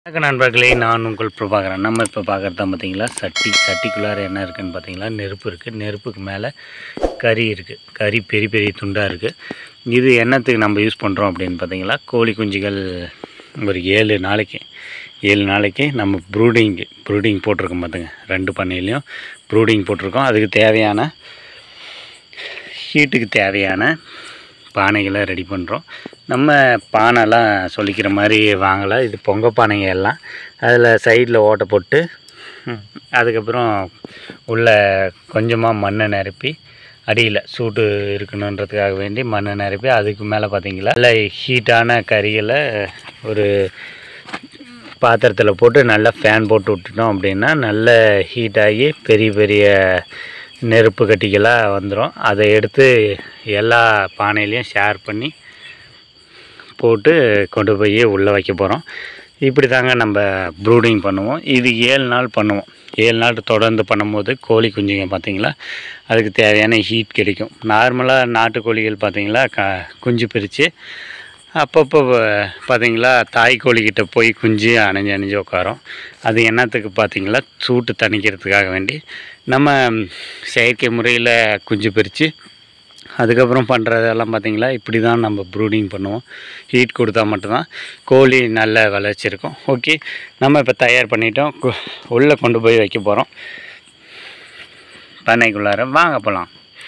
வணக்கம் நண்பர்களே நான் உங்கள் பிரபாகரன் நம்ம இப்போ பார்க்குறது பார்த்தீங்களா சட்டி சட்டிக்குள்ளார என்ன இருக்குன்னு பார்த்தீங்களா நெருப்பு இருக்குது நெருப்புக்கு மேலே கறி இருக்குது கறி பெரிய பெரிய துண்டாக இருக்குது இது என்னத்துக்கு நம்ம யூஸ் பண்ணுறோம் அப்படின்னு பார்த்தீங்களா கோழி குஞ்சுகள் ஒரு ஏழு நாளைக்கு ஏழு நாளைக்கு நம்ம ப்ரூடிங்கு ப்ரூடிங் போட்டிருக்கோம் பார்த்துங்க ரெண்டு பண்ணையிலையும் ப்ரூடிங் போட்டிருக்கோம் அதுக்கு தேவையான ஹீட்டுக்கு தேவையான பானைகளை ரெடி பண்ணுறோம் நம்ம பானைலாம் சொல்லிக்கிற மாதிரி வாங்கலை இது பொங்க பானைங்க எல்லாம் அதில் சைடில் ஓட்டை போட்டு ம், அதுக்கப்புறம் உள்ள கொஞ்சமாக மண்ணை நிரப்பி அடியில் சூடு இருக்கணுன்றதுக்காக வேண்டி மண்ணை நிரப்பி அதுக்கு மேலே பார்த்தீங்களா நல்ல ஹீட்டான கறிகளை ஒரு பாத்திரத்தில் போட்டு நல்லா ஃபேன் போட்டு விட்டுட்டோம் அப்படின்னா நல்ல ஹீட் ஆகி பெரிய பெரிய நெருப்பு கட்டிகளாக வந்துடும் அதை எடுத்து எல்லா பானையிலையும் ஷேர் பண்ணி போட்டு கொண்டு போய் உள்ளே வைக்க போகிறோம் இப்படி தாங்க நம்ம ப்ரூடிங் பண்ணுவோம் இது ஏழு நாள் பண்ணுவோம் ஏழு நாள் தொடர்ந்து பண்ணும்போது கோழி குஞ்சுங்க பார்த்தீங்களா அதுக்கு தேவையான ஹீட் கிடைக்கும் நார்மலாக நாட்டுக்கோழிகள் பார்த்தீங்களா க குஞ்சு பிரித்து அப்பப்போ பார்த்தீங்களா தாய் கோழிக்கிட்ட போய் குஞ்சு அணைஞ்சு அணைஞ்சு உட்காரும் அது என்னத்துக்கு பார்த்தீங்களா சூட்டு தணிக்கிறதுக்காக வேண்டி நம்ம செயற்கை முறையில் குஞ்சு பிரித்து அதுக்கப்புறம் பண்ணுறதெல்லாம் பார்த்தீங்களா இப்படி தான் நம்ம ப்ரூடிங் பண்ணுவோம் ஹீட் கொடுத்தா மட்டும்தான் கோழி நல்ல வளர்ச்சி இருக்கும் ஓகே நம்ம இப்போ தயார் பண்ணிட்டோம் கு- உள்ளே கொண்டு போய் வைக்க போகிறோம் பண்ணைக்குள்ளார வாங்க போகலாம்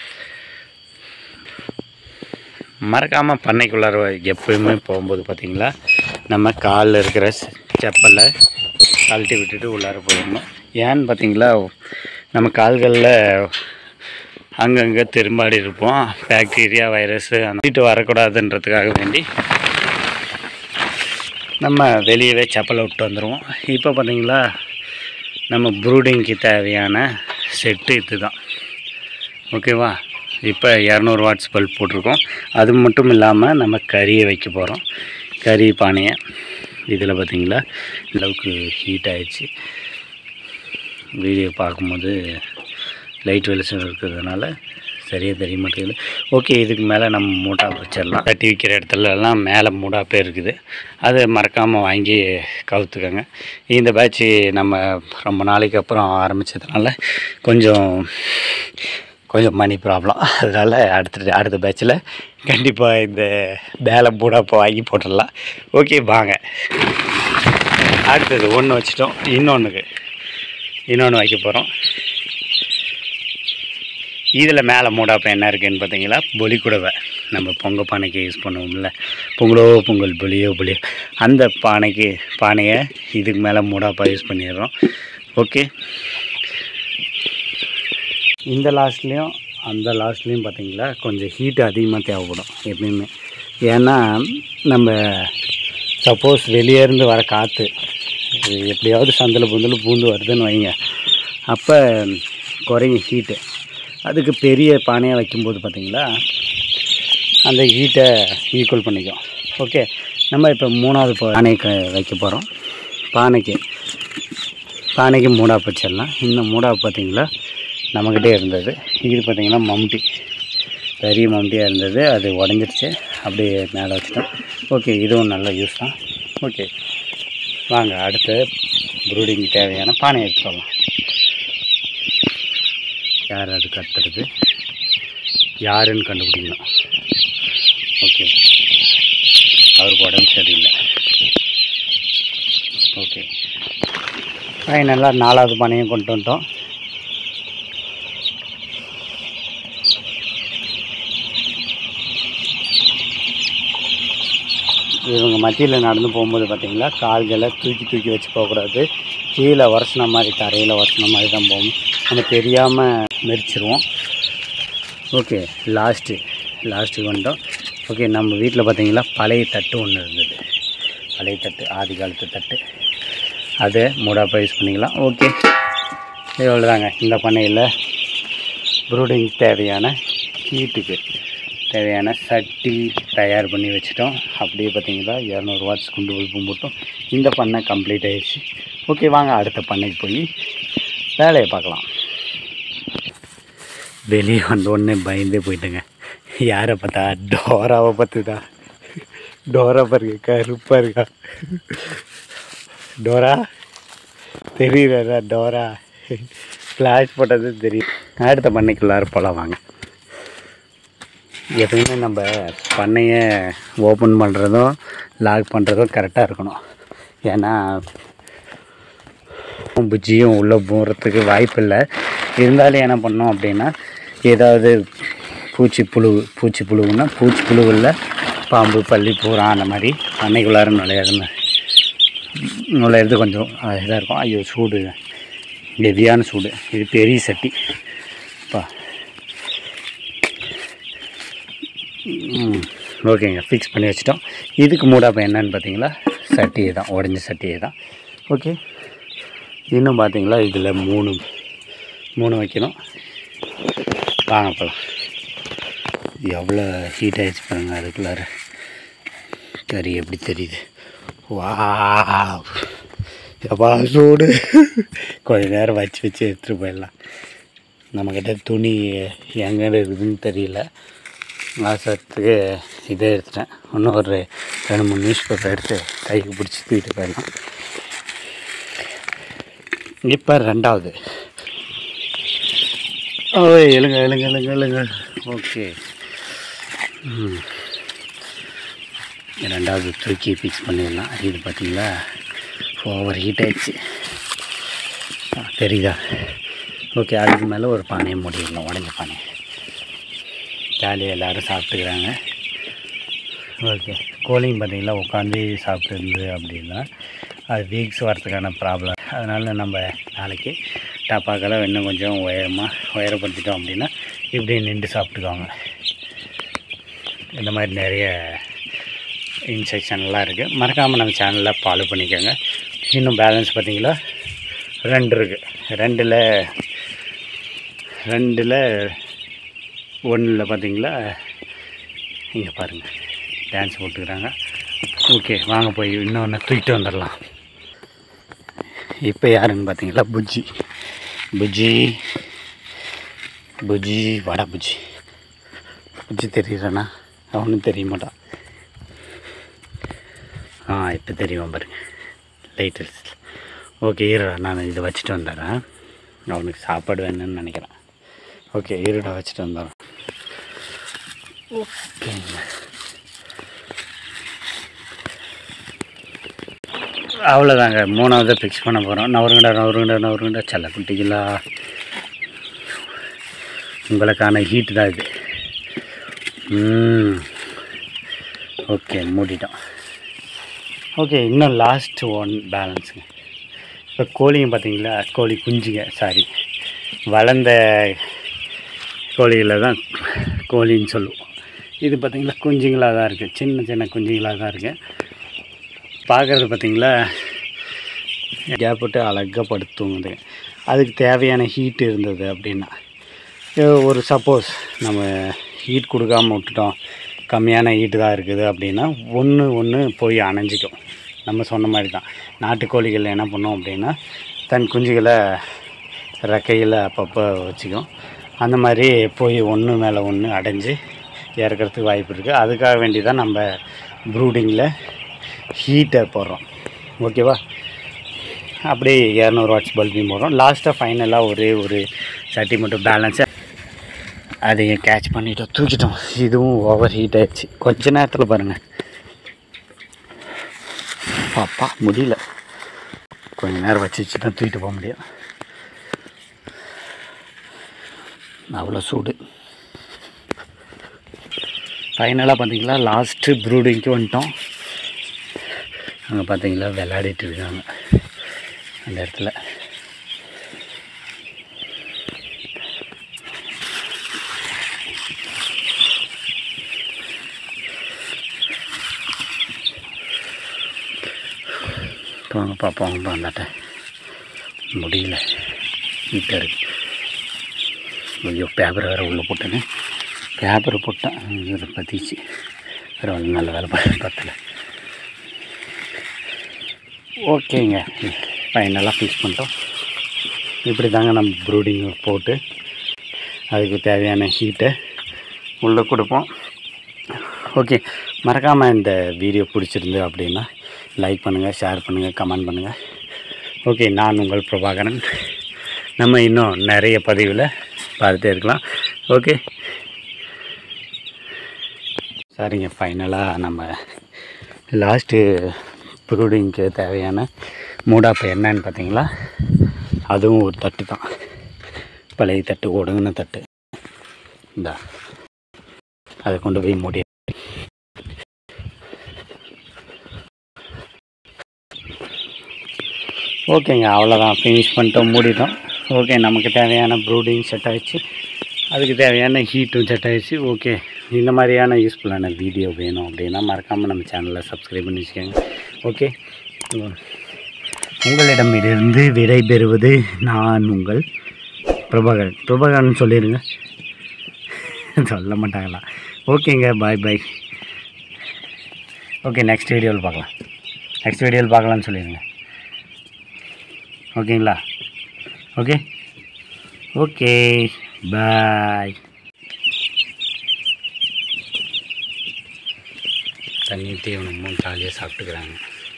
மறக்காமல் பண்ணைக்குள்ளார எப்பயுமே போகும்போது பார்த்தீங்களா நம்ம காலில் இருக்கிற செ- செப்பலை கழட்டி விட்டுட்டு உள்ளார போயிடணும் ஏன்னு பார்த்தீங்களா நம்ம கால்களில் அங்கங்கே திரும்பாடி இருப்போம் பாக்டீரியா வைரஸு அந்த வீட்டு வரக்கூடாதுன்றதுக்காக வேண்டி நம்ம வெளியவே செப்பலை விட்டு வந்துடுவோம் இப்போ பார்த்தீங்களா நம்ம ப்ரூடிங்க்கு தேவையான செட்டு இது தான் ஓகேவா இப்போ இரநூறு வாட்ஸ் பல்ப் போட்டிருக்கோம் அது மட்டும் இல்லாமல் நம்ம கறியை வைக்க போகிறோம் கறி பானையை இதில் பார்த்தீங்களா இந்த அளவுக்கு ஹீட் ஆயிடுச்சு வீடியோ பார்க்கும்போது லைட் வெளிச்சம் இருக்கிறதுனால சரியாக தெரிய மாட்டேங்குது ஓகே இதுக்கு மேலே நம்ம மூட்டா வச்சிடலாம் தட்டி விற்கிற இடத்துல எல்லாம் மேலே மூடாப்பே இருக்குது அதை மறக்காமல் வாங்கி கவுத்துக்கோங்க இந்த பேட்ச் நம்ம ரொம்ப நாளைக்கு அப்புறம் ஆரம்பித்ததுனால கொஞ்சம் கொஞ்சம் மணி ப்ராப்ளம் அதனால் அடுத்த அடுத்த பேட்சில் கண்டிப்பாக இந்த மேலே மூடாப்பை வாங்கி போட்டுடலாம் ஓகே வாங்க அடுத்தது ஒன்று வச்சிட்டோம் இன்னொன்றுக்கு இன்னொன்று வைக்க போகிறோம் இதில் மேலே மூடாப்பம் என்ன இருக்குன்னு பார்த்தீங்களா பொலி குடவை நம்ம பொங்க பானைக்கு யூஸ் பண்ணுவோம்ல பொங்கலோ பொங்கல் பொலியோ பொலியோ அந்த பானைக்கு பானையை இதுக்கு மேலே மூடாப்பா யூஸ் பண்ணிடுறோம் ஓகே இந்த லாஸ்ட்லேயும் அந்த லாஸ்ட்லேயும் பார்த்தீங்களா கொஞ்சம் ஹீட் அதிகமாக தேவைப்படும் எப்பயுமே ஏன்னா நம்ம சப்போஸ் வெளியே இருந்து வர காற்று இது எப்படியாவது சந்தில் புந்தில் பூந்து வருதுன்னு வைங்க அப்போ குறையும் ஹீட்டு அதுக்கு பெரிய பானையாக வைக்கும்போது பார்த்தீங்களா அந்த ஹீட்டை ஈக்குவல் பண்ணிக்கும் ஓகே நம்ம இப்போ மூணாவது பானைக்கு வைக்க போகிறோம் பானைக்கு பானைக்கு மூடாப்பு வச்சிடலாம் இந்த மூடாப்பு பார்த்தீங்களா நம்மக்கிட்டே இருந்தது இது பார்த்தீங்கன்னா மம்டி பெரிய மம்டியாக இருந்தது அது உடஞ்சிருச்சு அப்படியே மேலே வச்சுட்டோம் ஓகே இதுவும் நல்ல யூஸ் தான் ஓகே வாங்க அடுத்து ப்ரூடிங் தேவையான பானை எடுத்துக்கலாம் யார் அது கத்துறது யாருன்னு கண்டுபிடிக்கணும் ஓகே அவருக்கு உடம்பு சரியில்லை ஓகே ஃபைனலாக நாலாவது பானையும் கொண்டு வந்துட்டோம் இவங்க மத்தியில் நடந்து போகும்போது பார்த்தீங்களா கால்களை தூக்கி தூக்கி வச்சு போகக்கூடாது கீழே உரசின மாதிரி தரையில் உரசின மாதிரி தான் போகணும் நம்ம தெரியாமல் மெரிச்சிருவோம் ஓகே லாஸ்ட்டு லாஸ்ட்டுக்கு வந்துட்டோம் ஓகே நம்ம வீட்டில் பார்த்தீங்களா பழைய தட்டு ஒன்று இருந்தது பழைய தட்டு ஆதி காலத்து தட்டு அதை மூடாப்பா யூஸ் பண்ணிக்கலாம் ஓகே இவ்வளோதாங்க இந்த பண்ணையில் ப்ரூடிங் தேவையான ஹீட்டுக்கு தேவையான சட்டி தயார் பண்ணி வச்சுட்டோம் அப்படியே பார்த்தீங்களா இரநூறு வாட்ஸ் குண்டு பல்பு மட்டும் இந்த பண்ணை கம்ப்ளீட் ஆயிடுச்சு ஓகே வாங்க அடுத்த பண்ணைக்கு போய் வேலையை பார்க்கலாம் வெளியே வந்த உடனே பயந்தே போயிட்டேங்க யாரை பார்த்தா டோராவை பார்த்துதா டோரா பாருங்க கருப்பாக இருக்கா டோரா தெரியுறா டோரா ஃப்ளாஷ் போட்டது தெரியும் அடுத்த பண்ணைக்குள்ளார போகலாம் வாங்க எப்பயுமே நம்ம பண்ணையை ஓப்பன் பண்ணுறதும் லாக் பண்ணுறதும் கரெக்டாக இருக்கணும் ஏன்னா புஜ்ஜியும் உள்ளே போகிறதுக்கு வாய்ப்பு இல்லை இருந்தாலும் என்ன பண்ணோம் அப்படின்னா ஏதாவது பூச்சி புழு பூச்சி புழுவுன்னா பூச்சி புழுவில் பாம்பு பள்ளி பூரா அந்த மாதிரி பண்ணைக்குள்ளார நுழையாதுன்னு நுழையிறது கொஞ்சம் இதாக இருக்கும் ஐயோ சூடு ஹெவியான சூடு இது பெரிய சட்டி பா ம் ஓகேங்க ஃபிக்ஸ் பண்ணி வச்சிட்டோம் இதுக்கு மூடாப்போ என்னன்னு பார்த்தீங்களா சட்டியே தான் உடஞ்ச சட்டியே தான் ஓகே இன்னும் பார்த்தீங்களா இதில் மூணு மூணு வைக்கணும் வாங்க போகலாம் எவ்வளோ ஹீட் ஆகிடுச்சு பாருங்க அதுக்குள்ளார கறி எப்படி தெரியுது வா எப்பா சூடு கொஞ்ச நேரம் வச்சு வச்சு எடுத்துகிட்டு போயிடலாம் நம்மக்கிட்ட துணி எங்கே இருக்குதுன்னு தெரியல மாதத்துக்கு இதே எடுத்துட்டேன் இன்னும் ஒரு ரெண்டு மூணு நியூஸ் பேப்பர் எடுத்து கைக்கு பிடிச்சி தூக்கிட்டு போயிடலாம் இப்போ ரெண்டாவது ஓ எழுங்க எழுங்க எழுங்க எழுங்க ஓகே ம் ரெண்டாவது தூக்கி ஃபிக்ஸ் பண்ணிடலாம் இது பார்த்தீங்களா ஓவர் ஹீட் ஆயிடுச்சு ஆ, தெரியுதா ஓகே அதுக்கு மேலே ஒரு பானையை மூடிடலாம் உடஞ்ச பானை ஜாலியாக எல்லோரும் சாப்பிட்டுக்கிறாங்க ஓகே கோழியும் பார்த்தீங்களா உட்காந்து சாப்பிட்டு இருந்தது அப்படின்னா அது வீக்ஸ் வரதுக்கான ப்ராப்ளம் அதனால் நம்ம நாளைக்கு டப்பாக்கெல்லாம் இன்னும் கொஞ்சம் உயரமாக உயரப்படுத்திட்டோம் அப்படின்னா இப்படி நின்று சாப்பிட்டுக்குவாங்க இந்த மாதிரி நிறைய இன்ஸ்ட்ரக்ஷன்லாம் இருக்குது மறக்காமல் நம்ம சேனலில் ஃபாலோ பண்ணிக்கோங்க இன்னும் பேலன்ஸ் பார்த்தீங்களா ரெண்டு இருக்குது ரெண்டில் ரெண்டில் ஒன்றில் பார்த்தீங்களா இங்கே பாருங்கள் டான்ஸ் போட்டுக்கிறாங்க ஓகே வாங்க போய் இன்னொன்று தூக்கிட்டு வந்துடலாம் இப்போ யாருன்னு பார்த்தீங்களா புஜ்ஜி புஜ்ஜி புஜ்ஜி வடை புஜ்ஜி புஜ்ஜி தெரியுறானா அவனும் தெரிய மாட்டான் ஆ இப்போ தெரியும் பாருங்க லைட் ஓகே இருடா நான் இதை வச்சுட்டு வந்துடுறேன் அவனுக்கு சாப்பாடு வேணும்னு நினைக்கிறேன் ஓகே இருடா வச்சுட்டு வந்துடுறேன் ஓகேங்க அவ்வளோதாங்க மூணாவது ஃபிக்ஸ் பண்ண போகிறோம் நவருங்கடா நவருங்கடா நவருங்கடா செல்ல குட்டிகளா உங்களுக்கான ஹீட் தான் இது ம் ஓகே மூடிட்டோம் ஓகே இன்னும் லாஸ்ட் ஒன் பேலன்ஸுங்க இப்போ கோழிங்க பார்த்தீங்களா கோழி குஞ்சுங்க சாரி வளர்ந்த கோழிகளை தான் கோழின்னு சொல்லுவோம் இது பார்த்தீங்களா குஞ்சுங்களாக தான் இருக்குது சின்ன சின்ன குஞ்சுங்களாக தான் இருக்குது பார்க்குறது பார்த்தீங்களா கேப் விட்டு அழகாக படுத்து தூங்குது அதுக்கு தேவையான ஹீட் இருந்தது அப்படின்னா இது ஒரு சப்போஸ் நம்ம ஹீட் கொடுக்காம விட்டுட்டோம் கம்மியான ஹீட்டு தான் இருக்குது அப்படின்னா ஒன்று ஒன்று போய் அணைஞ்சிக்கும் நம்ம சொன்ன மாதிரி தான் நாட்டுக்கோழிகள் என்ன பண்ணோம் அப்படின்னா தன் குஞ்சுகளை ரெக்கையில் அப்பப்போ வச்சுக்கும் அந்த மாதிரி போய் ஒன்று மேலே ஒன்று அடைஞ்சு இறக்கிறதுக்கு வாய்ப்பு இருக்குது அதுக்காக வேண்டி தான் நம்ம ப்ரூடிங்கில் ஹீட்டை போடுறோம் ஓகேவா அப்படியே இரநூறு வாட்ஸ் பல்பையும் போடுறோம் லாஸ்ட்டாக ஃபைனலாக ஒரே ஒரு சட்டி மட்டும் பேலன்ஸாக அதையும் கேட்ச் பண்ணிட்டோம் தூக்கிட்டோம் இதுவும் ஓவர் ஹீட் ஆயிடுச்சு கொஞ்ச நேரத்தில் பாருங்கள் அப்பா முடியல கொஞ்ச நேரம் வச்சு வச்சு தான் தூக்கிட்டு போக முடியும் அவ்வளோ சூடு ஃபைனலாக பார்த்தீங்களா லாஸ்ட்டு ப்ரூடிங்க்கு வந்துட்டோம் அங்கே பார்த்தீங்களா விளையாடிட்டு இருக்காங்க அந்த இடத்துல வாங்க பார்ப்போம் அவங்க அந்தாட்ட முடியல நீட்டாக இருக்கு ஐயோ பேப்பர் வேறு உள்ளே போட்டேன்னு பேப்பரை போட்டேன் இதில் பற்றிச்சு வேறு ஒன்றும் நல்ல வேலை பார்த்து பத்தல ஓகேங்க ஃபைனலாக ஃபிக்ஸ் பண்ணிட்டோம் இப்படி தாங்க நம்ம ப்ரூடிங் போட்டு அதுக்கு தேவையான ஹீட்டை உள்ளே கொடுப்போம் ஓகே மறக்காமல் இந்த வீடியோ பிடிச்சிருந்து அப்படின்னா லைக் பண்ணுங்கள் ஷேர் பண்ணுங்கள் கமெண்ட் பண்ணுங்கள் ஓகே நான் உங்கள் பிரபாகரன் நம்ம இன்னும் நிறைய பதிவில் பார்த்துட்டே இருக்கலாம் ஓகே சரிங்க ஃபைனலாக நம்ம லாஸ்ட்டு ப்ரூடிங்க்கு தேவையான மூடாப்பு என்னன்னு பார்த்தீங்களா அதுவும் ஒரு தட்டு தான் பழைய தட்டு ஒடுங்கின தட்டு இந்தா அதை கொண்டு போய் மூடி ஓகேங்க அவ்வளோதான் ஃபினிஷ் பண்ணிட்டோம் மூடிட்டோம் ஓகே நமக்கு தேவையான ப்ரூடிங் செட் ஆயிடுச்சு அதுக்கு தேவையான ஹீட்டும் செட் ஆயிடுச்சு ஓகே இந்த மாதிரியான யூஸ்ஃபுல்லான வீடியோ வேணும் அப்படின்னா மறக்காமல் நம்ம சேனலை சப்ஸ்கிரைப் பண்ணி வச்சுக்கோங்க ஓகே உங்களிடமிருந்து விடை பெறுவது நான் உங்கள் பிரபாகரன் பிரபாகரன் சொல்லிடுங்க சொல்ல மாட்டாங்களா ஓகேங்க பாய் பாய் ஓகே நெக்ஸ்ட் வீடியோவில் பார்க்கலாம் நெக்ஸ்ட் வீடியோவில் பார்க்கலான்னு சொல்லிடுங்க ஓகேங்களா ஓகே ஓகே பாய் தண்ணி தீவனமும் ஜாலியாக சாப்பிட்டுக்கிறாங்க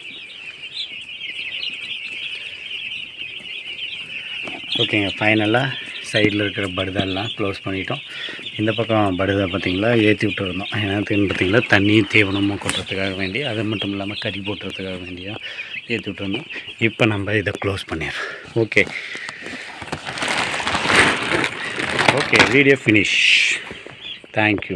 ஓகேங்க ஃபைனலாக சைடில் இருக்கிற படுதாலாம் க்ளோஸ் பண்ணிட்டோம் இந்த பக்கம் படுதா பார்த்தீங்களா ஏற்றி விட்டுருந்தோம் என்னத்துக்குன்னு பார்த்தீங்களா தண்ணி தீவனமும் கொட்டுறதுக்காக வேண்டி அது மட்டும் இல்லாமல் கறி போட்டுறதுக்காக வேண்டியும் ஏற்றி விட்டுருந்தோம் இப்போ நம்ம இதை க்ளோஸ் பண்ணிடுறோம் okay okay video finish thank you